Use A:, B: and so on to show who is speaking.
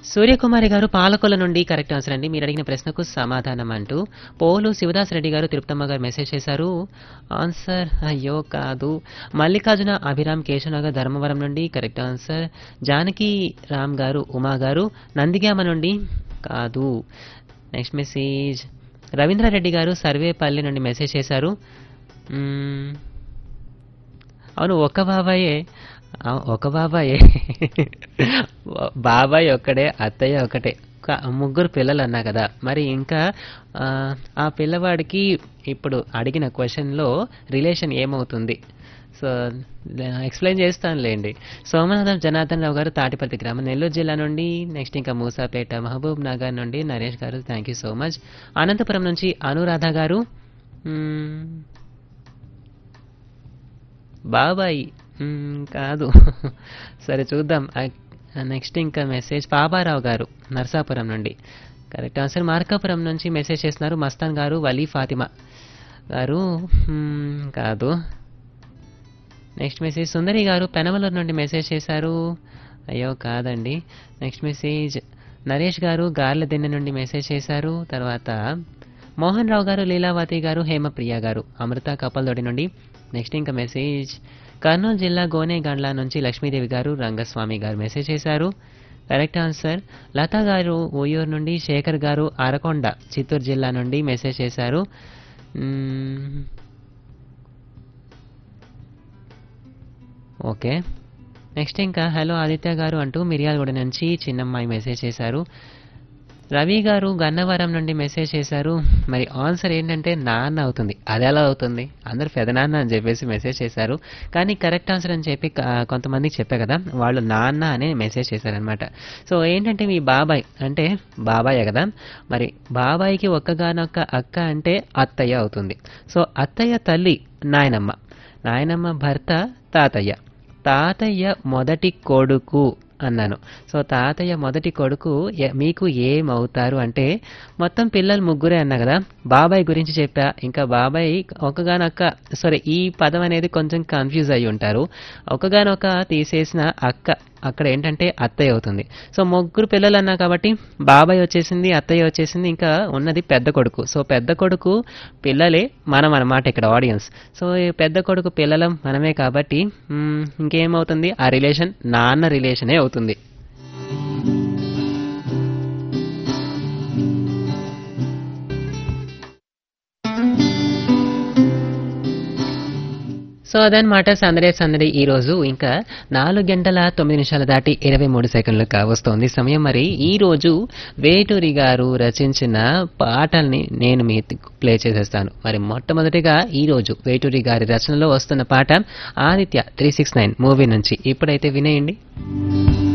A: సూర్యకుమారి గారు పాలకొల నుండి correct answer అండి మీరు అడిగిన ప్రశ్నకు సమాధానం అంటూ పోలు శివదాస్ రెడ్డి గారు తిరుపతమ్మ గారు మెసేజ్ చేశారు ఆన్సర్ అయ్యో కాదు మల్లికార్జున అభిరామ్ కేశవనగర్ ధర్మవరం నుండి కరెక్ట్ ఆన్సర్ జానకి రామ్ గారు ఉమా గారు నందిగామ నుండి కాదు నెక్స్ట్ మెసేజ్ రవీంద్రారెడ్డి గారు సర్వేపల్లి నుండి మెసేజ్ చేశారు మ్మ్. అవును ఒక బాబాయే ఆ, ఒక బాబాయే బాబాయ్ ఒక్కడే అత్తయ్య ఒకటే క- ముగ్గురు పిల్లలు అన్నా కదా మరి ఇంకా ఆ, ఆ పిల్లవాడికి ఇప్పుడు అడిగిన క్వశ్చన్లో రిలేషన్ ఏమవుతుంది సో ఎక్స్ప్లెయిన్ చేస్తానులేండి సోమనాథం జనార్దన్ రావు గారు తాటిపర్తి గ్రామం నెల్లూరు జిల్లా నుండి నెక్స్ట్ ఇంకా మూసాపేట మహబూబ్ నగర్ నుండి Naresh garu thank you so much Anantapuram నుంచి అనురాధ గారు మ్మ్, బాబాయ్ మ్మ్, కాదు సరే చూద్దాం నెక్స్ట్ ఇంకా మెసేజ్ పాపారావు గారు నర్సాపురం నుండి కరెక్ట్ ఆన్సర్ మార్కాపురం నుంచి మెసేజ్ చేస్తున్నారు మస్తాన్ గారు వలీ ఫాతిమా గారు మ్మ్, కాదు నెక్స్ట్ మెసేజ్ సుందరి గారు పెనమలూరు నుండి మెసేజ్ చేశారు అయ్యో కాదండి నెక్స్ట్ మెసేజ్ నరేష్ గారు గార్ల దిన్నె నుండి మెసేజ్ చేశారు తర్వాత మోహన్ రావు గారు లీలావతి గారు హేమప్రియ గారు అమృత కపల్దొడి నుండి నెక్స్ట్ ఇంకా మెసేజ్ కర్నూలు జిల్లా గోనేగండ్ల నుంచి లక్ష్మీదేవి గారు రంగస్వామి గారు మెసేజ్ చేశారు కరెక్ట్ ఆన్సర్ లతా గారు ఓయూరు నుండి శేఖర్ గారు అరకొండ చిత్తూరు జిల్లా నుండి మెసేజ్ చేశారు మ్మ్. ఓకే నెక్స్ట్ ఇంకా హలో ఆదిత్య గారు అంటూ మిర్యాలగూడ నుంచి చిన్నమ్మాయి మెసేజ్ చేశారు రవి గారు గన్నవరం నుండి మెసేజ్ చేశారు మరి ఆన్సర్ ఏంటంటే నాన్న అవుతుంది అది ఎలా అవుతుంది అందరు పెదనాన్న అని చెప్పేసి మెసేజ్ చేశారు కానీ కరెక్ట్ ఆన్సర్ అని చెప్పి క- కొంతమందికి చెప్పా కదా వాళ్ళు నాన్న అనే మెసేజ్ చేశారనమాట సో ఏంటంటే మీ బాబాయ్ అంటే బాబాయే కదా మరి బాబాయ్కి ఒక్కగానొక్క అక్క అంటే అత్తయ్య అవుతుంది సో అత్తయ్య తల్లి నాయనమ్మ నాయనమ్మ భర్త తాతయ్య తాతయ్య మొదటి కొడుకు అన్నాను సో తాతయ్య మొదటి కొడుకు ఎ- మీకు ఏమవుతారు అంటే మొత్తం పిల్లలు ముగ్గురే అన్నా కదా బాబాయ్ గురించి చెప్పా ఇంకా బాబాయ్ ఒకగానొక్క సారీ ఈ పదం అనేది కొంచెం కన్ఫ్యూజ్ అయి ఉంటారు ఒకగానొక తీసేసిన అక్క అక్కడ ఏంటంటే అత్తయ్య అవుతుంది సో ముగ్గురు పిల్లలు అన్నా కాబట్టి బాబాయ్ వచ్చేసింది అత్తయ్య వచ్చేసింది ఇంకా ఉన్నది పెద్ద కొడుకు సో పెద్ద కొడుకు పిల్లలే మనం అన్నమాట ఇక్కడ ఆడియన్స్ సో ఈ పెద్ద కొడుకు పిల్లలం మనమే కాబట్టి మ్మ్, ఇంకేమవుతుంది ఆ రిలేషన్ నాన్న రిలేషనే అవుతుంది సో అదనమాట సందడే సందడి ఈ రోజు ఇంకా నాలుగు గంటల తొమ్మిది నిమిషాలు దాటి ఇరవై మూడు సెకండ్లు కావస్తోంది సమయం మరి ఈ రోజు వేటూరి గారు రచించిన పాటల్ని నేను మీ ప్లే చేసేస్తాను మరి మొట్టమొదటిగా ఈ రోజు వేటూరి గారి రచనలో వస్తున్న పాట Aditya three six nine movie నుంచి ఇప్పుడైతే వినేయండి